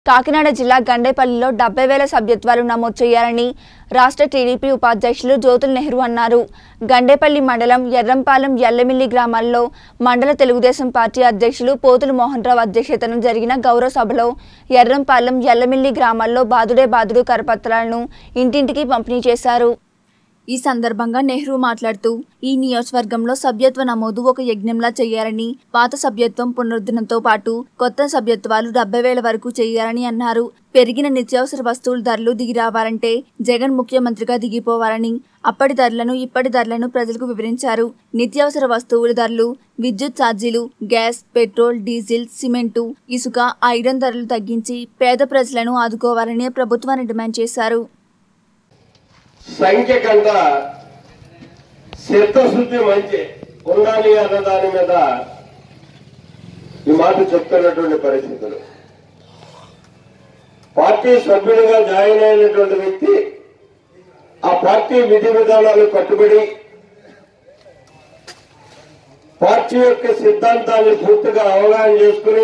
కాకినాడ జిల్లా గండేపల్లిలో డెబ్బై వేల సభ్యత్వాలు నమోదు చేయాలని రాష్ట్ర టీడీపీ ఉపాధ్యక్షులు జ్యోతుల్ నెహ్రూ అన్నారు గండేపల్లి మండలం ఎర్రంపాలెం ఎల్లమిల్లి గ్రామాల్లో మండల తెలుగుదేశం పార్టీ అధ్యక్షులు పోతులు మోహన్ రావు అధ్యక్షతన జరిగిన గౌరవ సభలో ఎర్రంపాలెం ఎల్లమిల్లి గ్రామాల్లో బాదుడే బాదుడు కరపత్రాలను ఇంటింటికి పంపిణీ చేశారు ఈ సందర్భంగా నెహ్రూ మాట్లాడుతూ ఈ నియోజకవర్గంలో సభ్యత్వ నమోదు ఒక యజ్ఞంలా చేయాలని పాత సభ్యత్వం పునరుద్ధరణతో పాటు కొత్త సభ్యత్వాలు డెబ్బై వేల వరకు చేయాలని అన్నారు పెరిగిన నిత్యావసర వస్తువుల ధరలు దిగి రావాలంటే జగన్ ముఖ్యమంత్రిగా దిగిపోవాలని అప్పటి ధరలను ఇప్పటి ధరలను ప్రజలకు వివరించారు నిత్యావసర వస్తువుల ధరలు విద్యుత్ ఛార్జీలు గ్యాస్ పెట్రోల్ డీజిల్ సిమెంటు ఇసుక ఐరన్ ధరలు తగ్గించి పేద ప్రజలను ఆదుకోవాలని ప్రభుత్వాన్ని డిమాండ్ చేశారు సంఖ్య కంట చిత్తశుద్ధి మంచి ఉండాలి అన్న దాని మీద ఈ మాట చెప్తున్నటువంటి పరిస్థితులు పార్టీ సభ్యుడిగా జాయిన్ అయినటువంటి వ్యక్తి ఆ పార్టీ విధి విధానాలు కట్టుబడి పార్టీ యొక్క సిద్ధాంతాన్ని పూర్తిగా అవగాహన చేసుకుని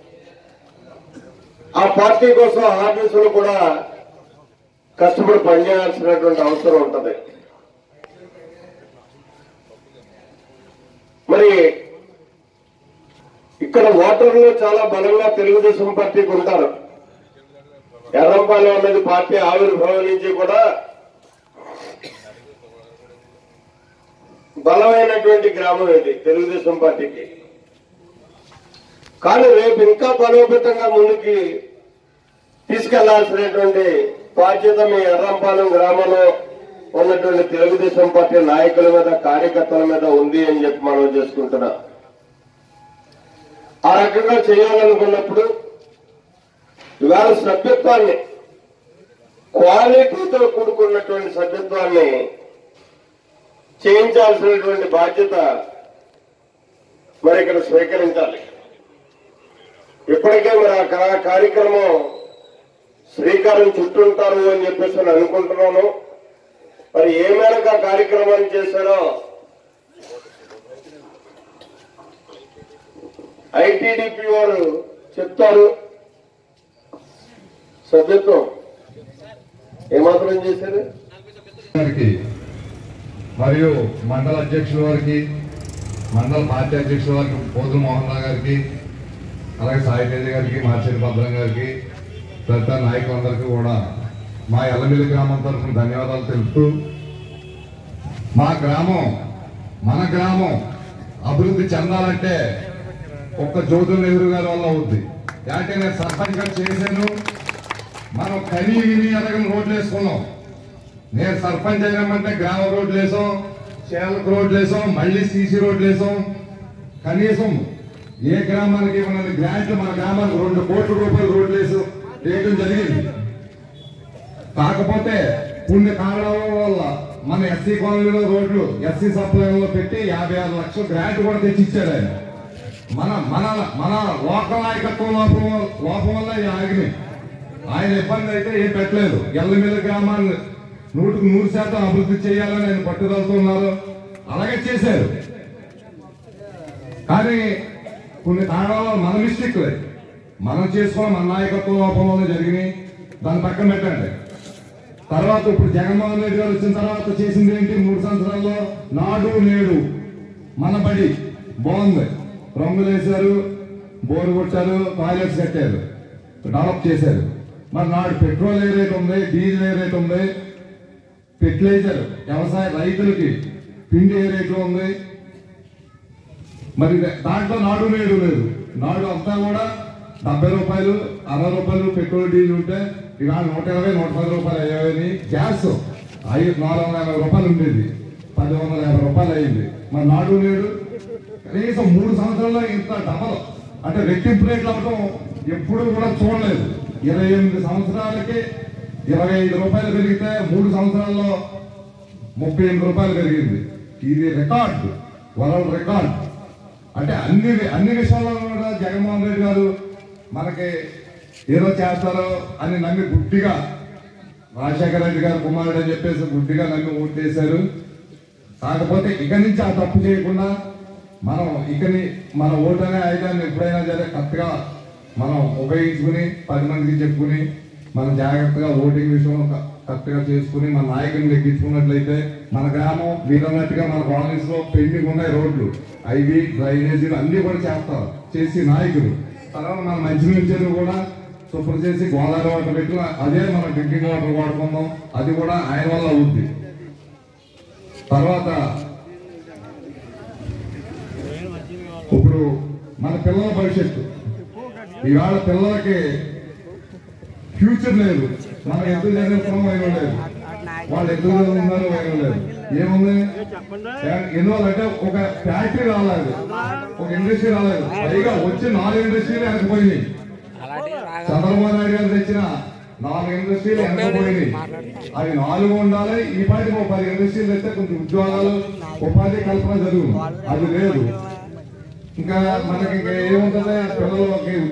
ఆ పార్టీ కోసం ఆఫీసులు కూడా కష్టపడి పనిచేయాల్సినటువంటి అవసరం ఉంటది మరి ఇక్కడ ఓటర్లు చాలా బలంగా తెలుగుదేశం పార్టీకి ఉంటారు ఎర్రంపాలెం అనేది పార్టీ ఆవిర్భావం నుంచి కూడా బలమైనటువంటి గ్రామం ఇది తెలుగుదేశం పార్టీకి కానీ రేపు ఇంకా బలోపేతంగా ముందుకి తీసుకెళ్లాల్సినటువంటి బాధ్యత మీ ఎర్రంపాలెం గ్రామంలో ఉన్నటువంటి తెలుగుదేశం పార్టీ నాయకుల మీద కార్యకర్తల మీద ఉంది అని చెప్పి మనం చేసుకుంటున్నాం ఆ రకంగా చేయాలనుకున్నప్పుడు ఇవాళ సభ్యత్వాన్ని క్వాలిటీతో కూడుకున్నటువంటి సభ్యత్వాన్ని చేయించాల్సినటువంటి బాధ్యత మరి ఇక్కడ స్వీకరించాలి ఇప్పటికే మరి ఆ కా- కార్యక్రమం శ్రీకారం చుట్టుంటారు అని చెప్పేసి నేను అనుకుంటున్నాను మరి ఏ మేరకు ఆ కార్యక్రమాన్ని చేశారో ఐటీడీపీ వారు చెప్తారు సభ్యత్వం ఏమాత్రం చేశారు గారికి మరియు మండల అధ్యక్షుల వారికి మండల పార్టీ అధ్యక్షుల వారికి పోతుల మోహన్ రావు గారికి అలాగే సాయి తేజ గారికి మార్చేటి భద్రం గారికి తదితర నాయకులందరికీ కూడా మా ఎల్లమిల్లి గ్రామం తరఫున ధన్యవాదాలు తెలుపుతూ మా గ్రామం మన గ్రామం అభివృద్ధి చెందాలంటే ఒక్క జ్యోతుల నెహ్రూ గారి వల్ల అవుద్ది అంటే నేను సర్పంచ్ గారు చేశాను మనం కని విని ఎరగని రోడ్లు వేసుకున్నాం నేను సర్పంచ్ అయినామంటే గ్రామ రోడ్లు వేసాం చేలకు రోడ్లు వేసాం మళ్ళీ సీసీ రోడ్లు వేసాం కనీసం ఏ గ్రామానికి ఇవ్వనని గ్రాంట్లు మన గ్రామానికి రెండు కోట్ల రూపాయల రోడ్లు వేసి వేయడం జరిగింది కాకపోతే పుణ్య కారణాల వల్ల మన ఎస్సీ కాలనీలో రోడ్లు ఎస్సీ సప్లైలో పెట్టి యాభై ఆరు లక్షలు గ్రాంట్ కూడా తెచ్చిచ్చాడు ఆయన మన మన మన లోకల్ నాయకత్వం లోపం వల్ల- లోపం వల్ల ఈ ఆగినాయి ఆయన ఇబ్బంది అయితే ఏం పెట్టలేదు ఎల్లమిల్ల గ్రామాన్ని నూటికి నూరు శాతం అభివృద్ధి చేయాలని ఆయన పట్టుదలతో ఉన్నారు అలాగే చేశారు కానీ కొన్ని కారణాల మన మిస్టేక్లే మనం చేసుకున్న మన నాయకత్వం లోపం వల్ల జరిగినాయి దాన్ని పక్కన పెట్టండి తర్వాత ఇప్పుడు జగన్మోహన్ రెడ్డి గారు వచ్చిన తర్వాత చేసింది ఏంటి మూడు సంవత్సరాల్లో నాడు నేడు మన బడి బాగుంది రంగులు వేశారు బోరు కొట్టారు టాయిలెట్స్ కట్టారు డెవలప్ చేశారు మరి నాడు పెట్రోల్ ఏ రేట్ ఉంది డీజిల్ ఏ రేట్ ఉంది ఫెర్టిలైజర్ వ్యవసాయ రైతులకి పిండి ఏ రేట్లో ఉంది మరి దాంట్లో నాడు నేడు లేదు నాడు అంతా కూడా డెబ్బై రూపాయలు అరవై రూపాయలు పెట్రోల్ డీజిల్ ఉంటే ఇవాళ నూట ఇరవై నూట పది రూపాయలు అయ్యాయని గ్యాస్ ఐదు నాలుగు వందల యాభై రూపాయలు ఉండేది పది వందల యాభై రూపాయలు అయింది మరి నాడు నేడు కనీసం మూడు సంవత్సరాల్లో ఇంత డబల్ అంటే రెట్టింపు రేట్లు అవ్వడం ఎప్పుడు కూడా చూడలేదు ఇరవై ఎనిమిది సంవత్సరాలకి ఇరవై ఐదు రూపాయలు పెరిగితే మూడు సంవత్సరాల్లో ముప్పై ఎనిమిది రూపాయలు పెరిగింది ఇది రికార్డ్ వరల్డ్ రికార్డ్ అంటే అన్ని అన్ని విషయాల్లో కూడా జగన్మోహన్ రెడ్డి గారు మనకి ఏదో చేస్తారో అని నమ్మి గుడ్డిగా రాజశేఖర రెడ్డి గారు కుమారుడు అని చెప్పేసి గుడ్డిగా నమ్మి ఓట్లేశారు కాకపోతే ఇక నుంచి ఆ తప్పు చేయకుండా మనం ఇకని మన ఓటు అనే ఆయుధాన్ని ఎప్పుడైనా సరే కరెక్ట్గా మనం ఉపయోగించుకుని పది మందికి చెప్పుకుని మనం జాగ్రత్తగా ఓటింగ్ విషయంలో క- కరెక్ట్గా చేసుకుని మన నాయకుని లెక్కించుకున్నట్లయితే మన గ్రామం వీరన్నట్టుగా మన కాలనీస్ లో పెండింగ్ ఉన్నాయి రోడ్లు అవి డ్రైనేజీలు అన్ని కూడా చేస్తారు చేసి నాయకులు తర్వాత మన మంచినీరు చెరువు కూడా శుభ్రం చేసి గోదావరి వాటర్ పెట్టి అదే మన డ్రింకింగ్ వాటర్ వాడుకుందాం అది కూడా ఆయన వల్ల అవుద్ది తర్వాత ఇప్పుడు మన పిల్లల భవిష్యత్తు ఇవాళ పిల్లలకి ఫ్యూచర్ లేదు మనం ఎందుకు చదివిస్తున్నాం వైరం లేదు వాళ్ళు ఎందుకు చదువుతున్నారు వైరం లేదు ఏముంది ఎందువల్లంటే ఒక ఫ్యాక్టరీ రాలేదు ఒక ఇండస్ట్రీ రాలేదు పైగా వచ్చి నాలుగు ఇండస్ట్రీలు వెనకపోయినాయి చంద్రబాబు నాయుడు గారు తెచ్చిన నాలుగు ఇండస్ట్రీలు వెనకపోయినాయి అవి నాలుగు ఉండాలి ఈ పాటికి ఒక పది ఇండస్ట్రీలు తెస్తే కొంచెం ఉద్యోగాలు ఉపాధి కల్పన జరుగు అది లేదు ఇంకా మనకి ఇంకా ఏముంటుంది పిల్లలకి